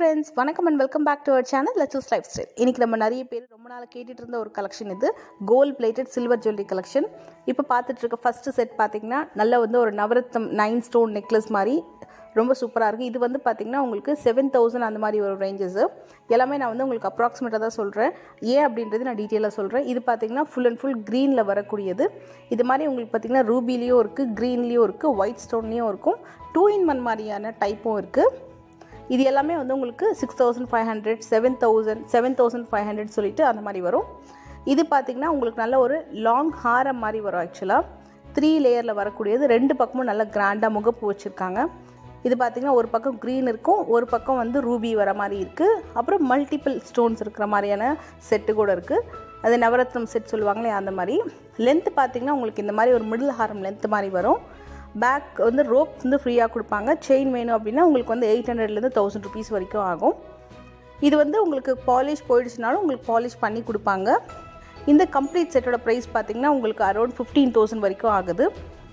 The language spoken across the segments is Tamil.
ஃப்ரெண்ட்ஸ் வணக்கம் and welcome back to our channel Lachu's lifestyle இன்றைக்கி நம்ம நிறைய பேர் ரொம்ப நாள் கேட்டுட்டு இருந்த ஒரு கலெக்ஷன் இது gold plated silver jewellery collection இப்போ பார்த்துட்டு இருக்க ஃபஸ்ட்டு செட் பார்த்தீங்கன்னா நல்ல வந்து ஒரு நவரத்தம் நைன் ஸ்டோன் நெக்லஸ் மாதிரி ரொம்ப சூப்பராக இருக்குது இது வந்து பார்த்திங்கன்னா உங்களுக்கு செவன் தௌசண்ட் அந்த மாதிரி ஒரு ரேஞ்சஸ் எல்லாமே நான் வந்து உங்களுக்கு அப்ராக்சிமேட்டாக தான் சொல்கிறேன் ஏன் அப்படின்றது நான் டீட்டெயிலாக சொல்கிறேன் இது பார்த்திங்கன்னா ஃபுல் அண்ட் ஃபுல் க்ரீனில் வரக்கூடியது இது மாதிரி உங்களுக்கு பார்த்திங்கன்னா ரூபிலையும் இருக்குது க்ரீன்லேயும் இருக்குது ஒயிட் ஸ்டோன்லேயும் இருக்கும் டூ இன் ஒன் மாதிரியான டைப்பும் இருக்குது இது எல்லாமே வந்து உங்களுக்கு six thousand five hundred seven thousand seven thousand five hundred சொல்லிட்டு அந்த மாதிரி வரும் இது பார்த்திங்கன்னா உங்களுக்கு நல்ல ஒரு லாங் ஹாரம் மாதிரி வரும் ஆக்சுவலாக த்ரீ லேயரில் வரக்கூடியது ரெண்டு பக்கமும் நல்ல கிராண்டாக முகப்பு வச்சுருக்காங்க இது பார்த்திங்கன்னா ஒரு பக்கம் க்ரீன் இருக்கும் ஒரு பக்கம் வந்து ரூபி வர மாதிரி இருக்குது அப்புறம் மல்டிபிள் ஸ்டோன்ஸ் இருக்கிற மாதிரியான செட்டு கூட இருக்குது அது நவரத்னம் செட் சொல்லுவாங்களே அந்த மாதிரி லென்த் பார்த்திங்கன்னா உங்களுக்கு இந்த மாதிரி ஒரு மிடில் ஹாரம் லென்த் மாதிரி வரும் பேக் வந்து ரோப் வந்து ஃப்ரீயாக கொடுப்பாங்க செயின் வேணும் அப்படின்னா உங்களுக்கு வந்து எயிட் ஹண்ட்ரட்லேருந்து தௌசண்ட் ருபீஸ் வரைக்கும் ஆகும் இது வந்து உங்களுக்கு பாலிஷ் போயிடுச்சுனாலும் உங்களுக்கு பாலிஷ் பண்ணி கொடுப்பாங்க இந்த கம்ப்ளீட் செட்டோட ப்ரைஸ் பார்த்திங்கன்னா உங்களுக்கு அரௌண்ட் ஃபிஃப்டீன் தௌசண்ட் வரைக்கும் ஆகுது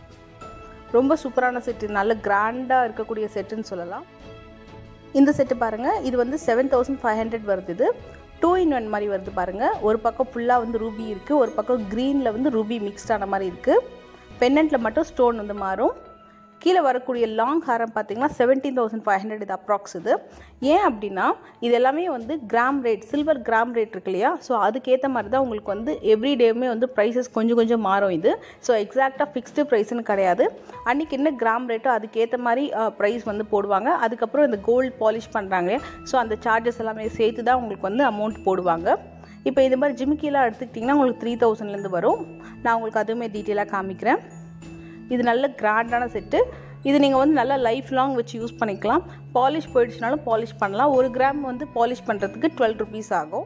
ரொம்ப சூப்பரான செட்டு நல்ல கிராண்டாக இருக்கக்கூடிய செட்டுன்னு சொல்லலாம் இந்த செட்டு பாருங்கள் இது வந்து செவன் தௌசண்ட் ஃபைவ் ஹண்ட்ரட் வருது இது டூ இன் ஒன் மாதிரி வருது பாருங்கள் ஒரு பக்கம் ஃபுல்லாக வந்து ரூபி இருக்குது ஒரு பக்கம் க்ரீனில் வந்து ரூபி மிக்ஸ்ட் ஆன மாதிரி இருக்குது பென்னண்ட்டில் மட்டும் ஸ்டோன் வந்து மாறும் கீழே வரக்கூடிய லாங் ஹாரம் பார்த்தீங்கன்னா செவன்டீன் தௌசண்ட் ஃபைவ் ஹண்ட்ரட் இது அப்ராக்ஸ் இது ஏன் அப்படின்னா இது எல்லாமே வந்து gram rate silver gram rate இருக்கு இல்லையா ஸோ அதுக்கேற்ற மாதிரி தான் உங்களுக்கு வந்து எவ்ரி டேவுமே வந்து ப்ரைஸஸ் கொஞ்சம் கொஞ்சம் மாறும் இது ஸோ எக்ஸாக்டாக ஃபிக்ஸ்டு ப்ரைஸ்னு கிடையாது அன்றைக்கி என்ன கிராம் ரேட்டோ அதுக்கேற்ற மாதிரி ப்ரைஸ் வந்து போடுவாங்க அதுக்கப்புறம் இந்த கோல்டு பாலிஷ் பண்ணுறாங்க ஸோ அந்த சார்ஜஸ் எல்லாமே சேர்த்து தான் உங்களுக்கு வந்து அமௌண்ட் போடுவாங்க இப்போ இது மாதிரி ஜிமிக்கிலாம் எடுத்துக்கிட்டிங்கன்னா உங்களுக்கு த்ரீ தௌசண்ட்லேருந்து வரும் நான் உங்களுக்கு அதுவுமே டீட்டெயிலாக காமிக்கிறேன் இது நல்ல கிராண்டான செட்டு இது நீங்கள் வந்து நல்லா லைஃப் லாங் வச்சு யூஸ் பண்ணிக்கலாம் பாலிஷ் போயிடுச்சுனாலும் பாலிஷ் பண்ணலாம் ஒரு கிராம் வந்து பாலிஷ் பண்ணுறதுக்கு டுவெல் ருபீஸ் ஆகும்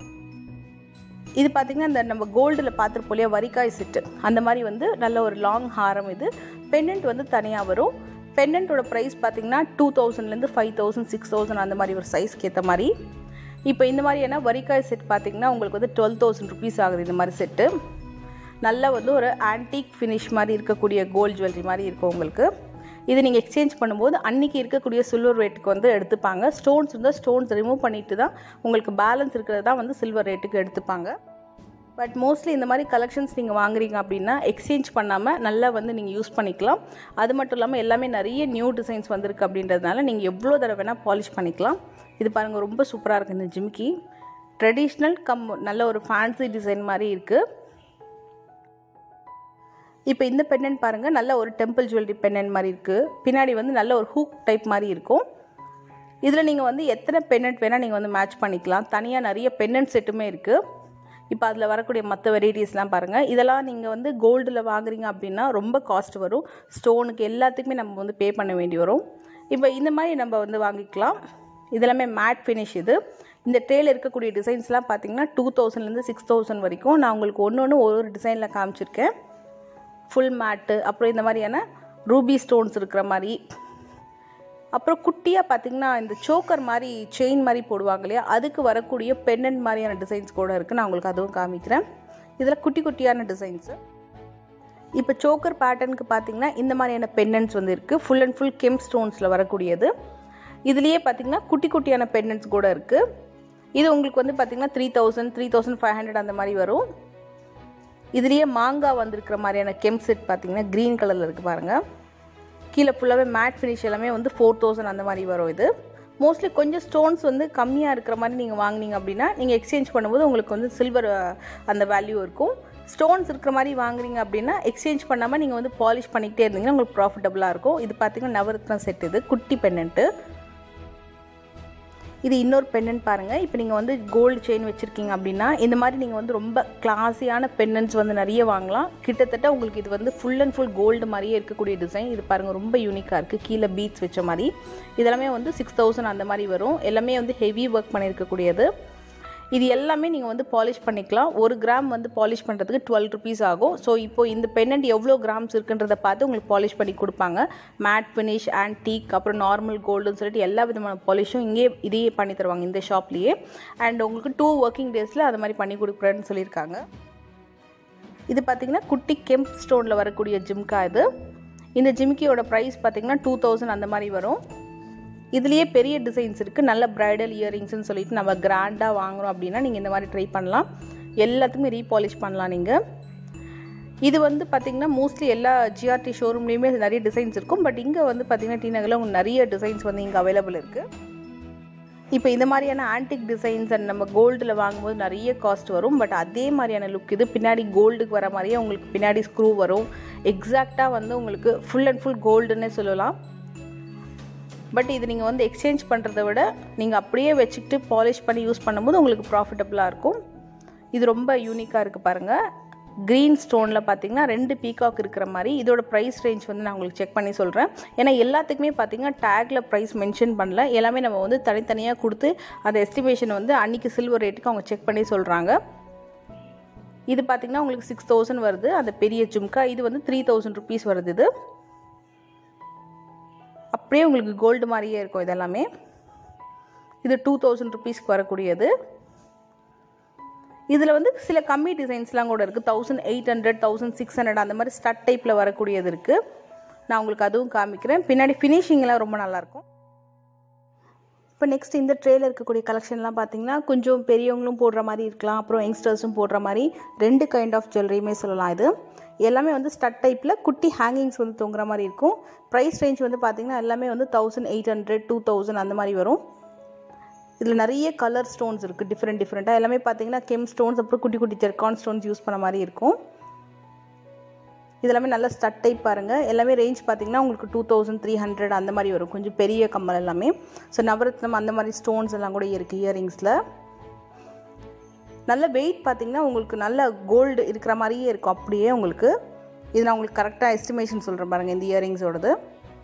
இது பார்த்திங்கன்னா இந்த நம்ம கோல்டில் பார்த்துருப்போம் இல்லையா வரிக்காய் செட்டு அந்த மாதிரி வந்து நல்ல ஒரு லாங் ஹாரம் இது பெண்டன்ட் வந்து தனியாக வரும் பெண்டன்ட்டோட ப்ரைஸ் பார்த்திங்கன்னா டூ தௌசண்ட்லேருந்து ஃபைவ் தௌசண்ட் சிக்ஸ் தௌசண்ட் அந்த மாதிரி ஒரு சைஸ்க்கு ஏற்ற மாதிரி இப்போ இந்த மாதிரியான வரிக்காய் செட் பார்த்திங்கன்னா உங்களுக்கு வந்து டுவெல் தௌசண்ட் ருபீஸ் ஆகுது இந்த மாதிரி செட்டு நல்ல வந்து ஒரு ஆன்டிக் ஃபினிஷ் மாதிரி இருக்கக்கூடிய கோல்டு ஜுவல்லரி மாதிரி இருக்கும் உங்களுக்கு இது நீங்கள் எக்ஸ்சேஞ்ச் பண்ணும்போது அன்றைக்கி இருக்கக்கூடிய சில்வர் ரேட்டுக்கு வந்து எடுத்துப்பாங்க ஸ்டோன்ஸ் இருந்தால் ஸ்டோன்ஸ் ரிமூவ் பண்ணிட்டு தான் உங்களுக்கு பேலன்ஸ் இருக்கிறது தான் வந்து சில்வர் ரேட்டுக்கு எடுத்துப்பாங்க பட் மோஸ்ட்லி இந்த மாதிரி கலெக்ஷன்ஸ் நீங்கள் வாங்குறீங்க அப்படின்னா எக்ஸ்சேஞ்ச் பண்ணாமல் நல்லா வந்து நீங்கள் யூஸ் பண்ணிக்கலாம் அது மட்டும் இல்லாமல் எல்லாமே நிறைய நியூ டிசைன்ஸ் வந்திருக்கு அப்படின்றதுனால நீங்கள் எவ்வளோ தடவை வேணால் பாலிஷ் பண்ணிக்கலாம் இது பாருங்கள் ரொம்ப சூப்பராக இருக்குது இந்த ஜிமிக்கி ட்ரெடிஷ்னல் கம் நல்ல ஒரு ஃபேன்சி டிசைன் மாதிரி இருக்குது இப்போ இந்த பெண்ணன் பாருங்கள் நல்ல ஒரு டெம்பிள் ஜுவல்லரி பெண்ணன் மாதிரி இருக்குது பின்னாடி வந்து நல்ல ஒரு ஹூக் டைப் மாதிரி இருக்கும் இதில் நீங்கள் வந்து எத்தனை பெண்ணட் வேணால் நீங்கள் வந்து மேட்ச் பண்ணிக்கலாம் தனியாக நிறைய பெண்ணன் செட்டுமே இருக்குது இப்போ அதில் வரக்கூடிய மற்ற வெரைட்டிஸ்லாம் பாருங்கள் இதெல்லாம் நீங்கள் வந்து கோல்டில் வாங்குறீங்க அப்படின்னா ரொம்ப காஸ்ட் வரும் ஸ்டோனுக்கு எல்லாத்துக்குமே நம்ம வந்து பே பண்ண வேண்டி வரும் இப்போ இந்த மாதிரி நம்ம வந்து வாங்கிக்கலாம் இதெல்லாமே மேட் ஃபினிஷ் இது இந்த ட்ரேயில் இருக்கக்கூடிய டிசைன்ஸ்லாம் பார்த்தீங்கன்னா டூ தௌசண்ட்லேருந்து சிக்ஸ் தௌசண்ட் வரைக்கும் நான் உங்களுக்கு ஒன்று ஒன்று ஒரு ஒரு டிசைனில் காமிச்சிருக்கேன் ஃபுல் மேட்டு அப்புறம் இந்த மாதிரியான ரூபி ஸ்டோன்ஸ் இருக்கிற மாதிரி அப்புறம் குட்டியாக பார்த்தீங்கன்னா இந்த சோக்கர் மாதிரி செயின் மாதிரி போடுவாங்க இல்லையா அதுக்கு வரக்கூடிய பெண்ணன் மாதிரியான டிசைன்ஸ் கூட இருக்குது நான் உங்களுக்கு அதுவும் காமிக்கிறேன் இதில் குட்டி குட்டியான டிசைன்ஸு இப்போ சோக்கர் பேட்டர்னுக்கு பார்த்தீங்கன்னா இந்த மாதிரியான பெண்ணன்ஸ் வந்து இருக்குது ஃபுல் அண்ட் ஃபுல் கெம் ஸ்டோன்ஸில் வரக்கூடியது இதுலேயே பார்த்தீங்கன்னா குட்டி குட்டியான பெண்ணன்ஸ் கூட இருக்குது இது உங்களுக்கு வந்து பார்த்தீங்கன்னா three thousand three thousand five hundred அந்த மாதிரி வரும் இதுலேயே மாங்காய் வந்திருக்கிற மாதிரியான கெம் செட் பார்த்தீங்கன்னா க்ரீன் கலரில் இருக்குது பாருங்கள் கீழே ஃபுல்லாகவே மேட் ஃபினிஷ் எல்லாமே வந்து ஃபோர் தௌசண்ட் அந்த மாதிரி வரும் இது மோஸ்ட்லி கொஞ்சம் ஸ்டோன்ஸ் வந்து கம்மியாக இருக்கிற மாதிரி நீங்கள் வாங்கினீங்க அப்படின்னா நீங்கள் எக்ஸ்சேஞ்ச் பண்ணும்போது உங்களுக்கு வந்து சில்வர் அந்த வேல்யூ இருக்கும் ஸ்டோன்ஸ் இருக்கிற மாதிரி வாங்குறீங்க அப்படின்னா எக்ஸ்சேஞ்ச் பண்ணாமல் நீங்கள் வந்து பாலிஷ் பண்ணிக்கிட்டே இருந்தீங்கன்னா உங்களுக்கு ப்ராஃபிட்டபுளாக இருக்கும் இது பார்த்தீங்கன்னா நவரத்னம் செட் இது குட்டி பெண்ணன்ட்டு இது இன்னொரு பெண்ணன் பாருங்கள் இப்போ நீங்கள் வந்து கோல்டு செயின் வச்சுருக்கீங்க அப்படின்னா இந்த மாதிரி நீங்கள் வந்து ரொம்ப கிளாஸியான பெண்ணன்ஸ் வந்து நிறைய வாங்கலாம் கிட்டத்தட்ட உங்களுக்கு இது வந்து ஃபுல் அண்ட் ஃபுல் கோல்டு மாதிரியே இருக்கக்கூடிய டிசைன் இது பாருங்கள் ரொம்ப யூனிக்காக இருக்குது கீழே பீட்ஸ் வச்ச மாதிரி இதெல்லாமே வந்து சிக்ஸ் தௌசண்ட் அந்த மாதிரி வரும் எல்லாமே வந்து ஹெவி ஒர்க் பண்ணியிருக்கக்கூடியது இது எல்லாமே நீங்கள் வந்து பாலிஷ் பண்ணிக்கலாம் ஒரு கிராம் வந்து பாலிஷ் பண்ணுறதுக்கு டுவெல் ருபீஸ் ஆகும் ஸோ இப்போ இந்த பெண்ணண்ட் எவ்வளோ கிராம்ஸ் இருக்குன்றதை பார்த்து உங்களுக்கு பாலிஷ் பண்ணி கொடுப்பாங்க மேட் ஃபினிஷ் ஆன்டீக் அப்புறம் நார்மல் கோல்டுன்னு சொல்லிட்டு எல்லா விதமான பாலிஷும் இங்கே இதையே பண்ணி தருவாங்க இந்த ஷாப்லேயே அண்ட் உங்களுக்கு டூ ஒர்க்கிங் டேஸில் அது மாதிரி பண்ணி கொடுக்குறேன்னு சொல்லியிருக்காங்க இது பார்த்திங்கன்னா குட்டி கெம்ப் ஸ்டோனில் வரக்கூடிய ஜிம்கா இது இந்த ஜிம்கியோட ப்ரைஸ் பார்த்திங்கன்னா டூ தௌசண்ட் அந்த மாதிரி வரும் இதுலேயே பெரிய டிசைன்ஸ் இருக்குது நல்ல ப்ரைடல் இயரிங்ஸ்னு சொல்லிட்டு நம்ம கிராண்டாக வாங்குறோம் அப்படின்னா நீங்கள் இந்த மாதிரி ட்ரை பண்ணலாம் எல்லாத்துக்குமே ரீபாலிஷ் பண்ணலாம் நீங்கள் இது வந்து பார்த்திங்கன்னா மோஸ்ட்லி எல்லா ஜிஆர்டி ஷோரூம்லேயுமே நிறைய டிசைன்ஸ் இருக்கும் பட் இங்கே வந்து பார்த்திங்கன்னா டி நகரில் உங்களுக்கு நிறைய டிசைன்ஸ் வந்து இங்கே அவைலபிள் இருக்குது இப்போ இந்த மாதிரியான ஆன்டிக் டிசைன்ஸ் அண்ட் நம்ம கோல்டில் வாங்கும்போது நிறைய காஸ்ட் வரும் பட் அதே மாதிரியான லுக் இது பின்னாடி கோல்டுக்கு வர மாதிரியே உங்களுக்கு பின்னாடி ஸ்க்ரூ வரும் எக்ஸாக்டாக வந்து உங்களுக்கு ஃபுல் அண்ட் ஃபுல் கோல்டுன்னே சொல்லலாம் பட் இது நீங்கள் வந்து எக்ஸ்சேஞ்ச் பண்ணுறத விட நீங்கள் அப்படியே வச்சுக்கிட்டு பாலிஷ் பண்ணி யூஸ் பண்ணும்போது உங்களுக்கு ப்ராஃபிட்டபுளாக இருக்கும் இது ரொம்ப யூனிக்காக இருக்குது பாருங்கள் க்ரீன் ஸ்டோனில் பார்த்தீங்கன்னா ரெண்டு பீகாக் இருக்கிற மாதிரி இதோட ப்ரைஸ் ரேஞ்ச் வந்து நான் உங்களுக்கு செக் பண்ணி சொல்கிறேன் ஏன்னா எல்லாத்துக்குமே பார்த்தீங்கன்னா டேக்கில் ப்ரைஸ் மென்ஷன் பண்ணல எல்லாமே நம்ம வந்து தனித்தனியாக கொடுத்து அந்த எஸ்டிமேஷன் வந்து அன்றைக்கி சில்வர் ரேட்டுக்கு அவங்க செக் பண்ணி சொல்கிறாங்க இது பார்த்தீங்கன்னா உங்களுக்கு சிக்ஸ் தௌசண்ட் வருது அந்த பெரிய ஜும்கா இது வந்து த்ரீ தௌசண்ட் ருபீஸ் வருது இது அப்படியே உங்களுக்கு கோல்டு மாதிரியே இருக்கும் இதெல்லாமே இது டூ தௌசண்ட் ருபீஸ்க்கு வரக்கூடியது இதில் வந்து சில கம்மி டிசைன்ஸ்லாம் கூட இருக்குது thousand eight hundred thousand six hundred அந்த மாதிரி ஸ்டட் டைப்பில் வரக்கூடியது இருக்குது நான் உங்களுக்கு அதுவும் காமிக்கிறேன் பின்னாடி ஃபினிஷிங்லாம் ரொம்ப நல்லாயிருக்கும் இப்போ நெக்ஸ்ட் இந்த ட்ரேல இருக்கக்கூடிய கலெக்ஷன்லாம் பார்த்தீங்கன்னா கொஞ்சம் பெரியவங்களும் போடுற மாதிரி இருக்கலாம் அப்புறம் யங்ஸ்டர்ஸும் போடுற மாதிரி ரெண்டு கைண்ட் ஆஃப் ஜுவல்லரியுமே சொல்லலாம் இது எல்லாமே வந்து ஸ்டட் டைப்பில் குட்டி ஹேங்கிங்ஸ் வந்து தொங்குற மாதிரி இருக்கும் ப்ரைஸ் ரேஞ்ச் வந்து பார்த்தீங்கன்னா எல்லாமே வந்து thousand eight hundred two thousand அந்த மாதிரி வரும் இதில் நிறைய கலர் ஸ்டோன்ஸ் இருக்குது டிஃப்ரெண்ட் டிஃப்ரெண்ட்டாக எல்லாமே பார்த்தீங்கன்னா கெம் ஸ்டோன்ஸ் அப்புறம் குட்டி குட்டி ஜெர்கான் ஸ்டோன்ஸ் யூஸ் பண்ண மாதிரி இருக்கும் இதெல்லாமே நல்ல ஸ்டட் டைப் பாருங்கள் எல்லாமே ரேஞ்ச் பார்த்தீங்கன்னா உங்களுக்கு டூ தௌசண்ட் த்ரீ ஹண்ட்ரட் அந்த மாதிரி வரும் கொஞ்சம் பெரிய கம்மல் எல்லாமே ஸோ நவரத்னம் அந்த மாதிரி ஸ்டோன்ஸ் எல்லாம் கூட இருக்குது இயரிங்ஸில் நல்ல வெயிட் பார்த்தீங்கன்னா உங்களுக்கு நல்ல கோல்டு இருக்கிற மாதிரியே இருக்கும் அப்படியே உங்களுக்கு இது நான் உங்களுக்கு கரெக்டாக எஸ்டிமேஷன் சொல்கிறேன் பாருங்கள் இந்த இயரிங்ஸோடது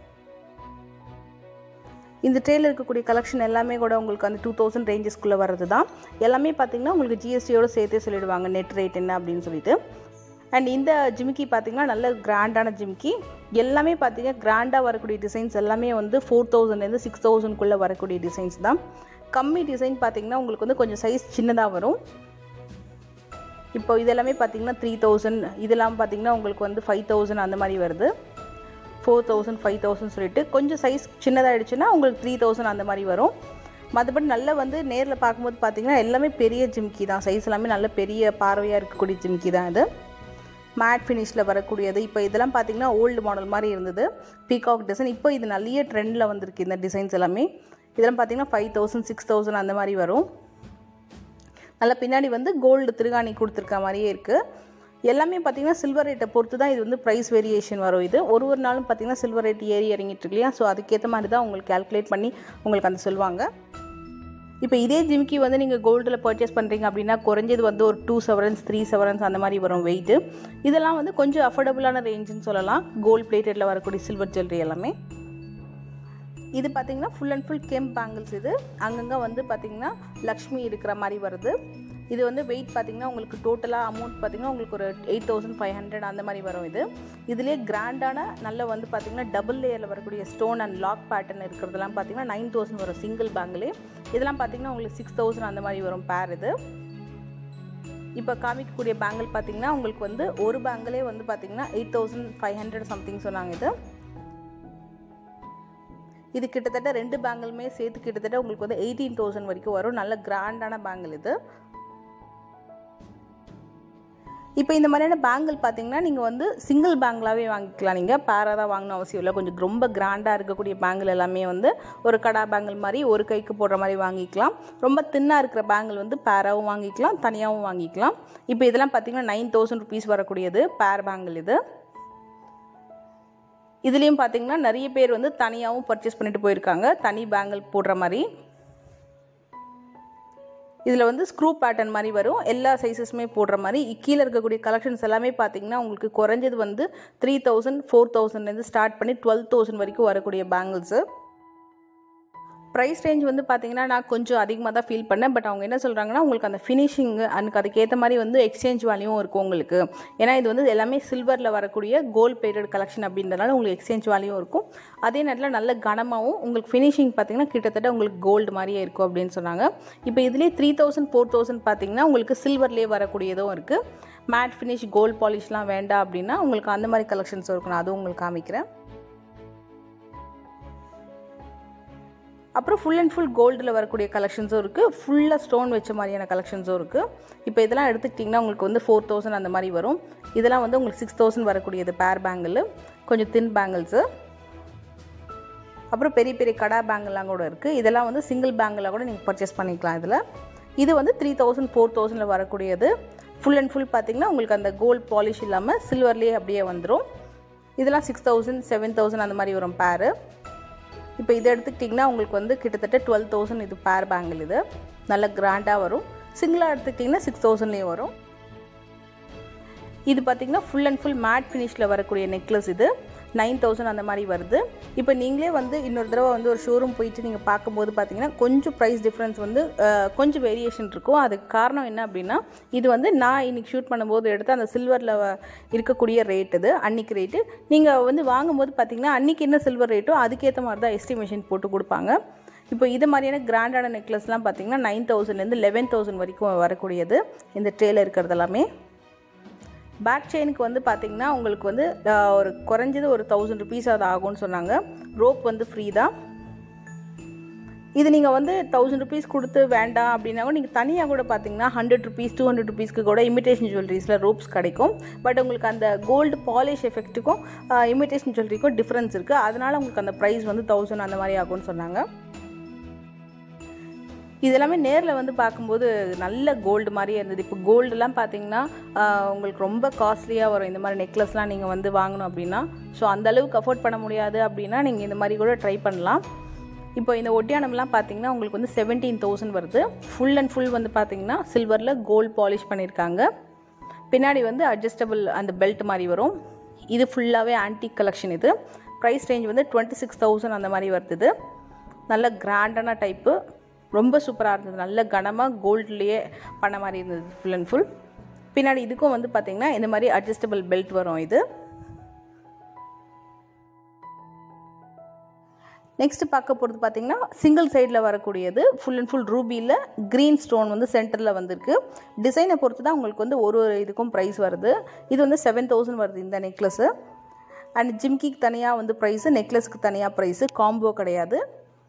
இந்த ட்ரேல இருக்கக்கூடிய கலெக்ஷன் எல்லாமே கூட உங்களுக்கு அந்த டூ தௌசண்ட் ரேஞ்சஸ்க்குள்ளே வர்றது தான் எல்லாமே பார்த்தீங்கன்னா உங்களுக்கு ஜிஎஸ்டியோட சேர்த்தே சொல்லிடுவாங்க நெட் ரேட் என்ன அப்படின்னு சொல்லிட்டு அண்ட் இந்த ஜிமிக்கி பார்த்தீங்கன்னா நல்ல கிராண்டான ஜிமிக்கி எல்லாமே பார்த்தீங்கன்னா கிராண்டாக வரக்கூடிய டிசைன்ஸ் எல்லாமே வந்து ஃபோர் தௌசண்ட்லேருந்து சிக்ஸ் தௌசண்ட்குள்ளே வரக்கூடிய டிசைன்ஸ் தான் கம்மி டிசைன் பார்த்தீங்கன்னா உங்களுக்கு வந்து கொஞ்சம் சைஸ் சின்னதாக வரும் இப்போ இதெல்லாமே பார்த்தீங்கன்னா த்ரீ தௌசண்ட் இதெல்லாம் பார்த்தீங்கன்னா உங்களுக்கு வந்து ஃபைவ் தௌசண்ட் அந்த மாதிரி வருது ஃபோர் தௌசண்ட் ஃபைவ் தௌசண்ட் சொல்லிட்டு கொஞ்சம் சைஸ் சின்னதாகிடுச்சுன்னா உங்களுக்கு த்ரீ தௌசண்ட் அந்த மாதிரி வரும் மற்றபடி நல்லா வந்து நேரில் பார்க்கும்போது பார்த்தீங்கன்னா எல்லாமே பெரிய ஜிம்கி தான் சைஸ் எல்லாமே நல்ல பெரிய பார்வையாக இருக்கக்கூடிய ஜிம்கி தான் இது மேட் ஃபினிஷில் வரக்கூடியது இப்போ இதெல்லாம் பார்த்தீங்கன்னா ஓல்டு மாடல் மாதிரி இருந்தது பீகாக் டிசைன் இப்போ இது நிறைய ட்ரெண்டில் வந்திருக்கு இந்த டிசைன்ஸ் எல்லாமே இதெல்லாம் பார்த்தீங்கன்னா ஃபைவ் தௌசண்ட் சிக்ஸ் தௌசண்ட் அந்த மாதிரி வரும் நல்லா பின்னாடி வந்து கோல்டு திருகாணி கொடுத்துருக்க மாதிரியே இருக்குது எல்லாமே பார்த்தீங்கன்னா சில்வர் ரேட்டை பொறுத்து தான் இது வந்து ப்ரைஸ் வேரியேஷன் வரும் இது ஒரு ஒரு நாளும் பார்த்தீங்கன்னா சில்வர் ரேட் ஏறி இறங்கிட்டு இருக்கு இல்லையா ஸோ அதுக்கேற்ற மாதிரி தான் உங்களுக்கு கால்குலேட் பண்ணி உங்களுக்கு அந்த சொல்லுவாங்க இப்போ இதே ஜிம்கி வந்து நீங்கள் கோல்டில் பர்ச்சேஸ் பண்ணுறீங்க அப்படின்னா குறைஞ்சது வந்து ஒரு டூ செவரன்ஸ் த்ரீ செவரன்ஸ் அந்த மாதிரி வரும் வெயிட்டு இதெல்லாம் வந்து கொஞ்சம் அஃபோர்டபுளான ரேஞ்சுன்னு சொல்லலாம் கோல்ட் பிளேட்டடில் வரக்கூடிய சில்வர் ஜுவல்லரி எல்லாமே இது பார்த்தீங்கன்னா full and full kemp bangles இது அங்கங்கே வந்து பார்த்தீங்கன்னா லக்ஷ்மி இருக்கிற மாதிரி வருது இது வந்து வெயிட் பார்த்தீங்கன்னா உங்களுக்கு டோட்டலாக அமௌண்ட் பார்த்தீங்கன்னா உங்களுக்கு ஒரு எயிட் தௌசண்ட் ஃபைவ் ஹண்ட்ரட் அந்த மாதிரி வரும் இது இதுலேயே கிராண்டான நல்ல வந்து பார்த்தீங்கன்னா டபுள் லேயரில் வரக்கூடிய ஸ்டோன் அண்ட் லாக் பேட்டர்ன் இருக்கிறதெல்லாம் பார்த்தீங்கன்னா நைன் தௌசண்ட் வரும் சிங்கிள் பேங்கிலே இதெல்லாம் பார்த்தீங்கன்னா உங்களுக்கு சிக்ஸ் தௌசண்ட் அந்த மாதிரி வரும் பேர் இது இப்போ காமிக்கக்கூடிய பேங்கிள் பார்த்தீங்கன்னா உங்களுக்கு வந்து ஒரு பேங்கிலே வந்து பார்த்தீங்கன்னா eight thousand five hundred something சொன்னாங்க இது இது கிட்டத்தட்ட ரெண்டு பேங்கிளுமே சேர்த்து கிட்டத்தட்ட உங்களுக்கு வந்து எயிட்டீன் தௌசண்ட் வரைக்கும் வரும் நல்ல கிராண்டான பேங்கிள் இது இப்போ இந்த மாதிரியான பேங்கிள் பார்த்தீங்கன்னா நீங்கள் வந்து சிங்கிள் பேங்கிளாகவே வாங்கிக்கலாம் நீங்கள் பேராக தான் வாங்கணும் அவசியம் இல்லை கொஞ்சம் ரொம்ப கிராண்டாக இருக்கக்கூடிய பேங்கிள் எல்லாமே வந்து ஒரு கடா பேங்கிள் மாதிரி ஒரு கைக்கு போடுற மாதிரி வாங்கிக்கலாம் ரொம்ப தின்னாக இருக்கிற பேங்கிள் வந்து பேராகவும் வாங்கிக்கலாம் தனியாகவும் வாங்கிக்கலாம் இப்போ இதெல்லாம் பார்த்தீங்கன்னா நைன் தௌசண்ட் ருபீஸ் வரக்கூடியது பேர் பேங்கிள் இது இதுலேயும் பார்த்தீங்கன்னா நிறைய பேர் வந்து தனியாகவும் பர்ச்சேஸ் பண்ணிட்டு போயிருக்காங்க தனி பேங்கிள் போடுற மாதிரி இதில் வந்து ஸ்க்ரூ பேட்டர்ன் மாதிரி வரும் எல்லா சைஸஸுமே போடுற மாதிரி கீழே இருக்கக்கூடிய கலெக்ஷன்ஸ் எல்லாமே பார்த்தீங்கன்னா உங்களுக்கு குறைஞ்சது வந்து த்ரீ தௌசண்ட் ஃபோர் தௌசண்ட்லேருந்து ஸ்டார்ட் பண்ணி டுவெல் தௌசண்ட் வரைக்கும் வரக்கூடிய பேங்கிள்ஸு ப்ரைஸ் ரேஞ்ச் வந்து பார்த்தீங்கன்னா நான் கொஞ்சம் அதிகமாக தான் ஃபீல் பண்ணேன் பட் அவங்க என்ன சொல்கிறாங்கன்னா உங்களுக்கு அந்த ஃபினிஷிங் அதுக்கு அதுக்கேற்ற மாதிரி வந்து எக்ஸ்சேஞ்ச் வேல்யூவும் இருக்கும் உங்களுக்கு ஏன்னா இது வந்து எல்லாமே சில்வரில் வரக்கூடிய கோல்ட் பிளேட்டட் கலெக்ஷன் அப்படின்றனால உங்களுக்கு எக்ஸ்சேஞ்ச் வேல்யூவும் இருக்கும் அதே நேரத்தில் நல்ல கனமாகவும் உங்களுக்கு ஃபினிஷிங் பார்த்தீங்கன்னா கிட்டத்தட்ட உங்களுக்கு கோல்டு மாதிரியே இருக்கும் அப்படின்னு சொன்னாங்க இப்போ இதுலேயே த்ரீ தௌசண்ட் ஃபோர் தௌசண்ட் பார்த்தீங்கன்னா உங்களுக்கு சில்வர்லேயே வரக்கூடியதும் இருக்குது மேட் ஃபினிஷ் கோல்ட் பாலிஷ்லாம் வேண்டாம் அப்படின்னா உங்களுக்கு அந்த மாதிரி கலெக்ஷன்ஸ் இருக்கும் நான் அதுவும் உங்களுக்கு காமிக்கிறேன் அப்புறம் ஃபுல் அண்ட் ஃபுல் கோல்டில் வரக்கூடிய கலெக்ஷன்ஸும் இருக்குது ஃபுல்லாக ஸ்டோன் வச்ச மாதிரியான கலெக்ஷன்ஸும் இருக்குது இப்போ இதெல்லாம் எடுத்துக்கிட்டிங்கன்னா உங்களுக்கு வந்து ஃபோர் தௌசண்ட் அந்த மாதிரி வரும் இதெல்லாம் வந்து உங்களுக்கு சிக்ஸ் தௌசண்ட் வரக்கூடியது பேர் பேங்கிள் கொஞ்சம் தின் பேங்கிள்ஸு அப்புறம் பெரிய பெரிய கடா பேங்கிள்லாம் கூட இருக்குது இதெல்லாம் வந்து சிங்கிள் பேங்கில் கூட நீங்கள் பர்ச்சேஸ் பண்ணிக்கலாம் இதில் இது வந்து த்ரீ தௌசண்ட் ஃபோர் தௌசண்டில் வரக்கூடியது ஃபுல் அண்ட் ஃபுல் பார்த்தீங்கன்னா உங்களுக்கு அந்த கோல்ட் பாலிஷ் இல்லாமல் சில்வர்லேயே அப்படியே வந்துடும் இதெல்லாம் சிக்ஸ் தௌசண்ட் செவன் தௌசண்ட் அந்த மாதிரி வரும் பேரு இப்போ இதை எடுத்துக்கிட்டிங்கன்னா உங்களுக்கு வந்து கிட்டத்தட்ட டுவெல் தௌசண்ட் இது பேர் பேங்கிள் இது நல்ல கிராண்டாக வரும் சிங்கிளாக எடுத்துக்கிட்டிங்கன்னா சிக்ஸ் தௌசண்ட்லேயும் வரும் இது பார்த்திங்கன்னா ஃபுல் அண்ட் ஃபுல் மேட் ஃபினிஷில் வரக்கூடிய நெக்லஸ் இது நைன் தௌசண்ட் அந்த மாதிரி வருது இப்போ நீங்களே வந்து இன்னொரு தடவை வந்து ஒரு ஷோரூம் போயிட்டு நீங்கள் பார்க்கும்போது பார்த்தீங்கன்னா கொஞ்சம் ப்ரைஸ் டிஃப்ரென்ஸ் வந்து அஹ், கொஞ்சம் வேரியேஷன் இருக்கும் அதுக்கு காரணம் என்ன அப்படின்னா இது வந்து நான் இன்னைக்கு ஷூட் பண்ணும்போது எடுத்த அந்த சில்வரில் இருக்கக்கூடிய ரேட் இது அன்னைக்கு ரேட்டு நீங்கள் வந்து வாங்கும்போது பார்த்தீங்கன்னா அன்னைக்கு என்ன சில்வர் ரேட்டோ அதுக்கேற்ற மாதிரி தான் எஸ்டிமேஷன் போட்டு கொடுப்பாங்க இப்போ இது மாதிரியான கிராண்டான நெக்லஸ்லாம் பார்த்தீங்கன்னா நைன் தௌசண்ட்லேருந்து லெவன் தௌசண்ட் வரைக்கும் வரக்கூடியது இந்த ட்ரேல இருக்கிறது எல்லாமே பேக் செயினுக்கு வந்து பார்த்தீங்கன்னா உங்களுக்கு வந்து அஹ், ஒரு குறைஞ்சது ஒரு தௌசண்ட் ருபீஸ் அது ஆகும்னு சொன்னாங்க ரோப் வந்து ஃப்ரீ தான் இது நீங்கள் வந்து தௌசண்ட் ருபீஸ் கொடுத்து வேண்டாம் அப்படின்னா கூட நீங்கள் தனியாக கூட பார்த்தீங்கன்னா ஹண்ட்ரட் ருபீஸ் டூ ஹண்ட்ரட் ருபீஸ்க்கு கூட இமிடேஷன் ஜுவல்லரிஸில் ரோப்ஸ் கிடைக்கும் பட் உங்களுக்கு அந்த கோல்டு பாலிஷ் எஃபெக்ட்டுக்கும் இமிடேஷன் ஜுவல்லரிக்கும் டிஃப்ரென்ஸ் இருக்குது அதனால் உங்களுக்கு அந்த ப்ரைஸ் வந்து தௌசண்ட் அந்த மாதிரி ஆகும்னு சொன்னாங்க இது எல்லாமே நேரில் வந்து பார்க்கும்போது நல்ல கோல்டு மாதிரியே இருந்தது இப்போ கோல்டுலாம் பார்த்தீங்கன்னா ஆஹ், உங்களுக்கு ரொம்ப காஸ்ட்லியாக வரும் இந்த மாதிரி நெக்லஸ்லாம் நீங்கள் வந்து வாங்கணும் அப்படின்னா ஸோ அந்த அளவுக்கு அஃபோர்ட் பண்ண முடியாது அப்படின்னா நீங்கள் இந்த மாதிரி கூட ட்ரை பண்ணலாம் இப்போ இந்த ஒட்டியானம்லாம் பார்த்தீங்கன்னா உங்களுக்கு வந்து செவன்டீன் தௌசண்ட் வருது ஃபுல் அண்ட் ஃபுல் வந்து பார்த்தீங்கன்னா சில்வரில் கோல்ட் பாலிஷ் பண்ணியிருக்காங்க பின்னாடி வந்து அட்ஜஸ்டபிள் அந்த பெல்ட் மாதிரி வரும் இது ஃபுல்லாகவே ஆன்டிக் கலெக்ஷன் இது ப்ரைஸ் ரேஞ்ச் வந்து டுவெண்ட்டி சிக்ஸ் தௌசண்ட் அந்த மாதிரி வருது இது. நல்ல கிராண்டான டைப்பு ரொம்ப சூப்பராக இருந்தது நல்ல கனமாக கோல்ட்லேயே பண்ண மாதிரி இருந்தது ஃபுல் அண்ட் ஃபுல் பின்னாடி இதுக்கும் வந்து பார்த்தீங்கன்னா இந்த மாதிரி அட்ஜஸ்டபிள் பெல்ட் வரும் இது நெக்ஸ்ட் பார்க்க போகிறது பார்த்தீங்கன்னா சிங்கிள் சைடில் வரக்கூடியது ஃபுல் அண்ட் ஃபுல் ரூபியில் க்ரீன் ஸ்டோன் வந்து சென்டரில் வந்திருக்கு டிசைனை பொறுத்து தான் உங்களுக்கு வந்து ஒரு ஒரு இதுக்கும் ப்ரைஸ் வருது இது வந்து செவன் தௌசண்ட் வருது இந்த நெக்லஸ்ஸு அண்ட் ஜிம்கிக்கு தனியாக வந்து ப்ரைஸு நெக்லஸ்க்கு தனியாக ப்ரைஸு காம்போ கிடையாது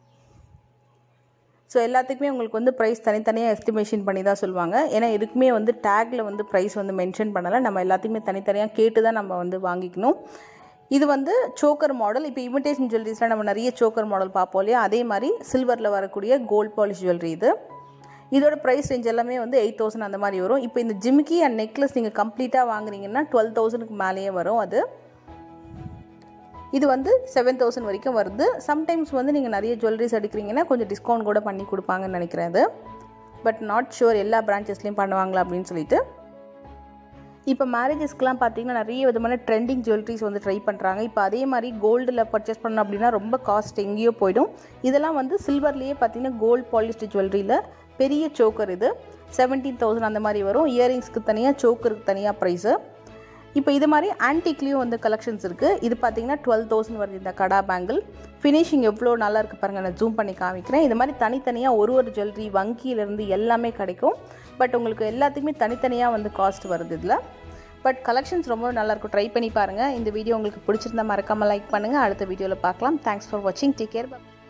ஸோ எல்லாத்துக்குமே உங்களுக்கு வந்து ப்ரைஸ் தனித்தனியாக எஸ்டிமேஷன் பண்ணி தான் சொல்லுவாங்க ஏன்னா எதுக்குமே வந்து டேக்கில் வந்து ப்ரைஸ் வந்து மென்ஷன் பண்ணலை நம்ம எல்லாத்தையுமே தனித்தனியாக கேட்டு தான் நம்ம வந்து வாங்கிக்கணும் இது வந்து சோக்கர் மாடல் இப்போ இமிடேஷன் ஜுவல்லரிஸில் நம்ம நிறைய சோக்கர் மாடல் பார்ப்போம் இல்லையா அதே மாதிரி சில்வரில் வரக்கூடிய கோல்ட் பாலிஷ் ஜுவல்லரி இது இதோட ப்ரைஸ் ரேஞ்ச் எல்லாமே வந்து எயிட் தௌசண்ட் அந்த மாதிரி வரும் இப்போ இந்த ஜிமிக்கி அண்ட் நெக்லஸ் நீங்கள் கம்ப்ளீட்டாக வாங்குறீங்கன்னா டுவெல் தௌசண்ட்க்கு மேலேயே வரும் அது இது வந்து செவன் தௌசண்ட் வரைக்கும் வருது சம்டைம்ஸ் வந்து நீங்கள் நிறைய ஜுவல்லரிஸ் எடுக்கிறீங்கன்னா கொஞ்சம் டிஸ்கவுண்ட் கூட பண்ணி கொடுப்பாங்கன்னு நினைக்கிறேன் அது பட் நாட் ஷுர் எல்லா பிரான்ச்சஸ்லேயும் பண்ணுவாங்களா அப்படின்னு சொல்லிட்டு இப்போ மேரேஜஸ்க்குலாம் பார்த்தீங்கன்னா நிறைய விதமான ட்ரெண்டிங் ஜுவல்லரிஸ் வந்து ட்ரை பண்ணுறாங்க இப்போ அதே மாதிரி கோல்டில் பர்ச்சேஸ் பண்ணோம் அப்படின்னா ரொம்ப காஸ்ட் எங்கேயோ போயிடும் இதெல்லாம் வந்து சில்வர்லேயே பார்த்தீங்கன்னா கோல்ட் பாலிஷ்டு ஜுவல்லரியில் பெரிய சோக்கர் இது செவன்டீன் தௌசண்ட் அந்த மாதிரி வரும் இயரிங்ஸ்க்கு தனியாக சோக்கருக்கு தனியாக ப்ரைஸு இப்போ இது மாதிரி ஆன்டிக்லேயும் வந்து கலெக்ஷன்ஸ் இருக்குது இது பார்த்தீங்கன்னா டுவெல் தௌசண்ட் வருது இந்த கடா பேங்கிள் ஃபினிஷிங் எவ்வளோ நல்லா இருக்குது பாருங்கள் நான் ஜூம் பண்ணி காமிக்கிறேன் இது மாதிரி தனித்தனியாக ஒரு ஒரு ஜுவல்லரி வங்கியிலேருந்து எல்லாமே கிடைக்கும் பட் உங்களுக்கு எல்லாத்துக்குமே தனித்தனியாக வந்து காஸ்ட் வருது இதில் பட் கலெக்ஷன்ஸ் ரொம்ப நல்லாயிருக்கும் ட்ரை பண்ணி பாருங்கள் இந்த வீடியோ உங்களுக்கு பிடிச்சிருந்தா மறக்காமல் லைக் பண்ணுங்கள் அடுத்த வீடியோவில் பார்க்கலாம் தேங்க்ஸ் ஃபார் வாட்சிங் டேக் கேர்